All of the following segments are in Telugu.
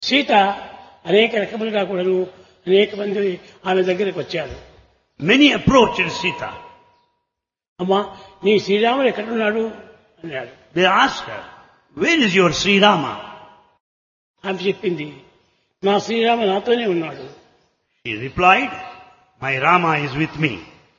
సీత అనేక రకములుగా కూడాను అనేక మంది ఆమె దగ్గరికి వచ్చారు Many approached Sita. అమ్మా నీ శ్రీరాముడు ఎక్కడున్నాడు అన్నాడు They asked her, where is your Sri Rama? ఆమె చెప్పింది నా శ్రీరామ నాతోనే ఉన్నాడు She replied, my Rama is with me.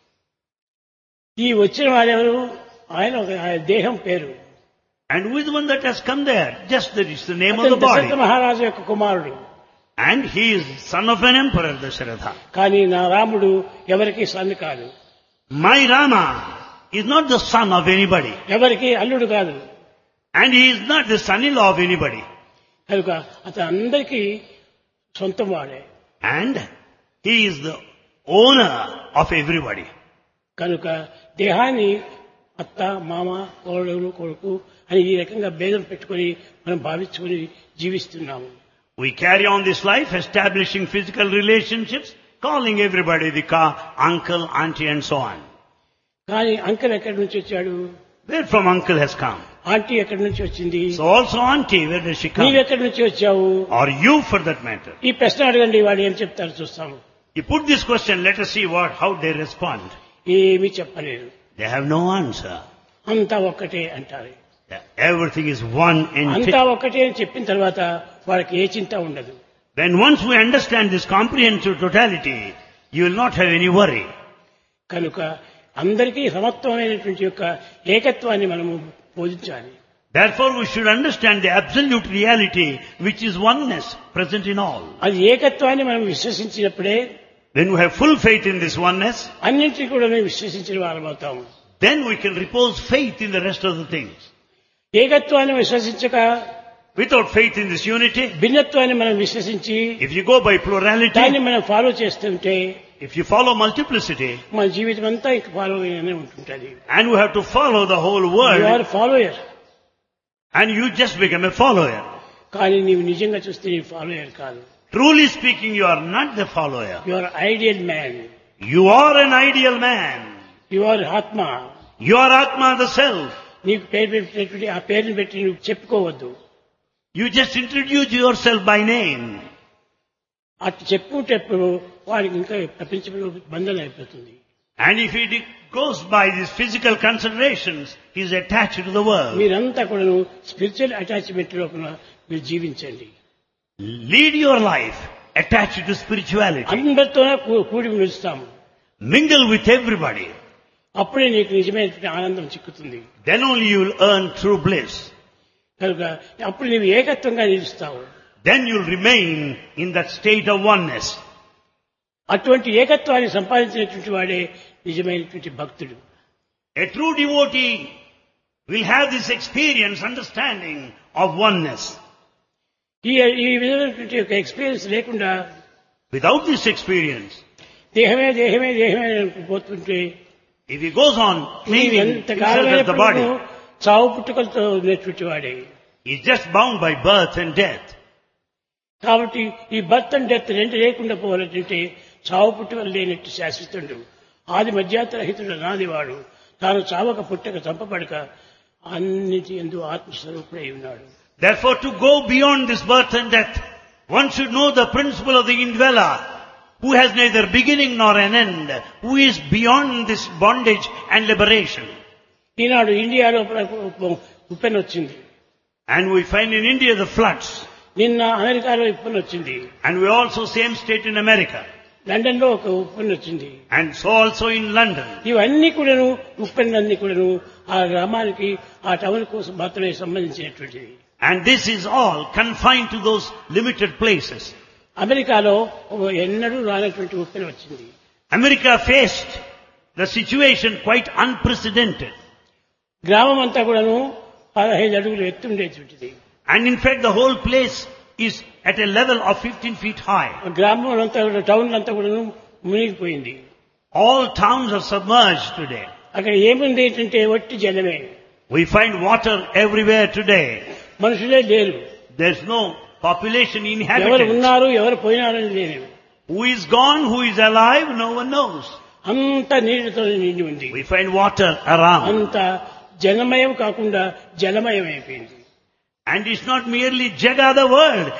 ఈ వచ్చిన వారెవరు ఆయన ఒక ఆయన దేహం పేరు And who is the one that has come there? Just that it's the name of అతను the body. దశరథ మహారాజు యొక్క కుమారుడు And he is son of an emperor, Dasharatha. కానీ నా రాముడు ఎవరికి సన్ను కాదు My Rama is not the son of anybody. ఎవరికి అల్లుడు కాదు And he is not the son-in-law of anybody. కనుక అతను అందరికీ సొంతం వాడే And he is the owner of everybody. కనుక దేహాన్ని అత్త మామ కోడలు కొడుకు అని ఈ రకంగా భేదం పెట్టుకొని మనం భావించుకొని జీవిస్తున్నాము We carry on this life establishing physical relationships, calling everybody the car, uncle, auntie and so on. కానీ అంకల్ ఎక్కడి నుంచి వచ్చాడు Where from uncle has come? Aunty ఎక్కడి నుంచి వచ్చింది So also auntie, where does she come? నీవెక్కడి నుంచి వచ్చావు Or you for that matter. ఈ ప్రశ్న అడగండి వాడు ఏం చెప్తారు చూస్తాము You put this question, let us see what, how they respond. ఏమీ చెప్పలేరు They have no answer. అంతా ఒక్కటే అంటారు Everything is one entity. అంతా ఒక్కటే అని చెప్పిన తర్వాత వాళ్ళకి ఏ చింత ఉండదు When once we understand this comprehensive totality, you will not have any worry. కనుక అందరికీ సమత్వమైనటువంటి యొక్క ఏకత్వాన్ని మనము బోధించాలి Therefore we should understand the absolute reality which is oneness present in all. అది ఏకత్వాన్ని మనం విశ్వసించినప్పుడే When we have full faith in this oneness, అన్నింటినీ కూడా మేము విశ్వసించిన వారం అవుతాము then we can repose faith in the rest of the things. ఏకత్వాన్ని విశ్వసించక Without faith in this unity, భిన్నత్వాన్ని మనం విశ్వసించి if you go by దాన్ని plurality, మనం ఫాలో చేస్తుంటే if you follow multiplicity, మన జీవితం అంతా ఇంక ఫాలో అనే ఉంటుంటది and we have to follow the whole you are world, follower and you just become a follower. కానీ నీవు నిజంగా చూస్తే నీ ఫాలోయర్ కాదు Truly speaking, you are not the follower. You are ideal man You are an ideal man. యు ఆర్ ఆత్మ You are Atma the self. నీకు పేరు పెట్టినటువంటి ఆ పేరుని పెట్టి నువ్వు చెప్పుకోవద్దు You just introduce yourself by name. అటు చెప్పుకుంటేప్పుడు వాడికి ఇంకా ప్రపంచంలో బంధన అయిపోతుంది And if he de- goes by these physical considerations, he is attached to the world. మీరంతా కూడా స్పిరిచువల్ అటాచ్మెంట్ లోపల మీరు జీవించండి Lead your life attached to spirituality. అందరితోనే కూ- కూడి నిలుస్తాము Mingle with everybody. అప్పుడే నీకు నిజమైనటువంటి ఆనందం చిక్కుతుంది Then only you will earn true bliss. కనుక అప్పుడు నీవు ఏకత్వంగా నిలుస్తావు Then you will remain in that state of oneness. అటువంటి ఏకత్వాన్ని సంపాదించినటువంటి వాడే నిజమైనటువంటి భక్తుడు A true devotee will have this experience, understanding of oneness. ఈ ఈ విధమైనటువంటి యొక్క ఎక్స్పీరియన్స్ లేకుండా Without this experience, దేహమే దేహమే దేహమే అని పోతుంటే if he goes on నీవు clinging ఎంత himself as the కాలమైనప్పుడు body, చావు పుట్టుకలతో ఉన్నటువంటి వాడే he's just bound by birth and death. కాబట్టి ఈ బర్త్ అండ్ డెత్ రెండు లేకుండా పోవాలంటే చావు పుట్టుకలు లేనట్టు శాశ్వతుడు ఆది మధ్యాతరహితుడు నాదివాడు తాను చావక పుట్టక చంపబడక అన్నిటి ఎందు ఆత్మస్వరూపుడై ఉన్నాడు Therefore, to go beyond this birth and death, one should know the principle of the indweller, who has neither beginning nor an end, who is beyond this bondage and liberation. ఈనాడు ఇండియా లోపల ఉప్పెన వచ్చింది And we find in India the floods, నిన్న అమెరికాలో ఉప్పెన వచ్చింది and we also same state in America, London లో ఒక ఉప్పెన వచ్చింది and so also in London. ఇవన్నీ కూడాను ఉప్పెనలన్నీ కూడాను ఆ గ్రామానికి ఆ టౌన్ కోసం మాత్రమే సంబంధించినటువంటిది And this is all confined to those limited places. అమెరికాలో ఒక ఎన్నడూ రానటువంటి ఉప్పెన వచ్చింది America faced the situation quite unprecedented. గ్రామం అంతా కూడాను పదహైదు అడుగులు ఎత్తుండేటువంటిది And in fact, the whole place is at a level of 15 feet high. ఆ గ్రామం అంతా కూడా టౌన్ అంతా కూడాను మునిగిపోయింది All towns are submerged today. అక్కడ ఏముంది ఏంటంటే ఒట్టి జలమే We find water everywhere today. మనుషులే లేరు There's no population ఎవరు inhabitants. ఉన్నారు ఎవరు పోయినారని లేదు Who is gone, who is alive, no one knows. అంత నీటితో నిండి ఉంది We find water around. అంత జనమయం కాకుండా జలమయం అయిపోయింది And it's not merely Jaga the world.